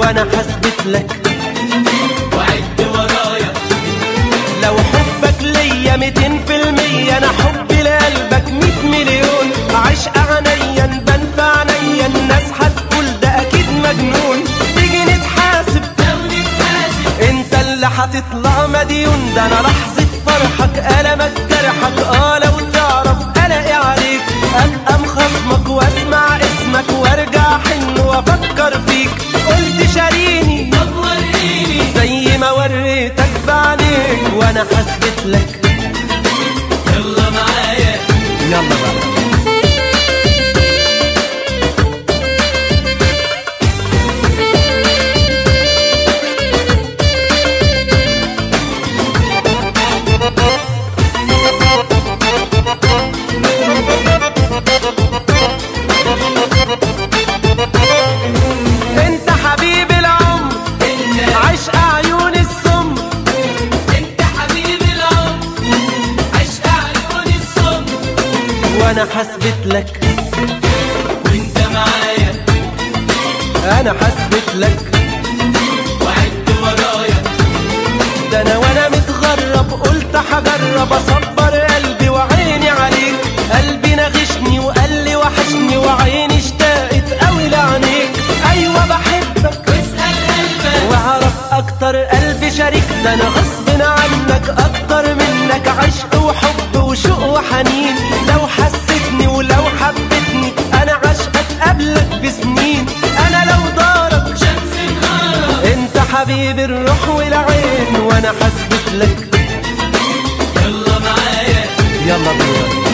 وانا حسبت لك وعد ورايا لو حبك ليا ميتين في المية انا حبي لقلبك ميت مليون عشق عينيا نبان في عينيا الناس هتقول ده اكيد مجنون تيجي نتحاسب لو نتحاسب انت اللي هتطلع مديون ده انا لحظة فرحك ألمك جرحك اه لو تعرف الاقي عليك ابقى مخصمك واسمع اسمك وارجع حن وافكر فيك قلت شاريني طب وريني زي ما وريتك بعينيك وانا حسبت لك يلا معايا يلا بقى انت حبيب العمر انت عشق عيون السم انت حبيب العمر عشق عيون الصم وانا حسبت لك وانت معايا انا حسبت لك وعد ورايا ده انا وانا متغرب قلت هجرب اصبر قلبي وعيني عليك قلبي نغشني وقال لي وحشني وعيني اشتاقت قوي لعينيك ايوه بحبك واسأل قلبك واعرف اكتر قلبي شريك ده انا غصب عنك اكتر منك عشق وحب وشوق وحنين لو حسيتني ولو حبيتني انا عشقك قبلك بسنين انا لو دارك شمس نهارك انت حبيب الروح والعين وانا حسبت لك يلا معايا يلا بينا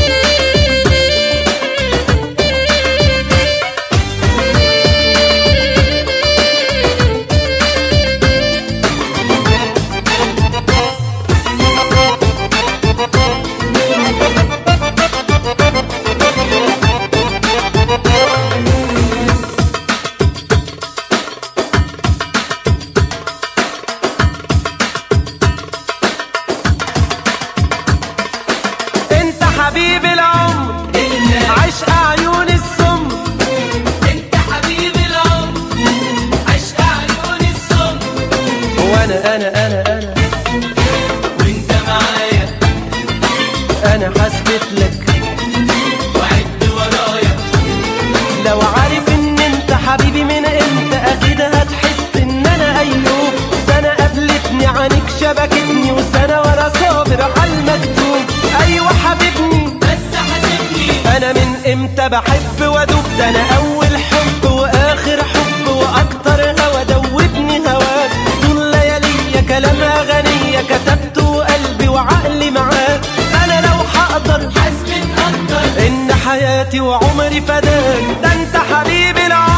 انت حبيب العمر انت عشق عيون السم انت حبيب العمر عشق عيون الصم وانا انا انا انا وانت معايا انا حسبت لك وعد ورايا لو عارف ان انت حبيبي من امتى اكيد هتحس ان انا ايوب سنة قابلتني عنك شبكتني وسنة ورا صابر على المكتوب ايوه حبيبني بس حاسبني انا من امتى بحب وادوب ده انا اول حب واخر حب واكتر هوا دوبني هواك طول ليالي كلام اغنية كتبته قلبي وعقلي معاك انا لو هقدر حسبت اكتر ان حياتي وعمري فداك ده انت حبيبي العمر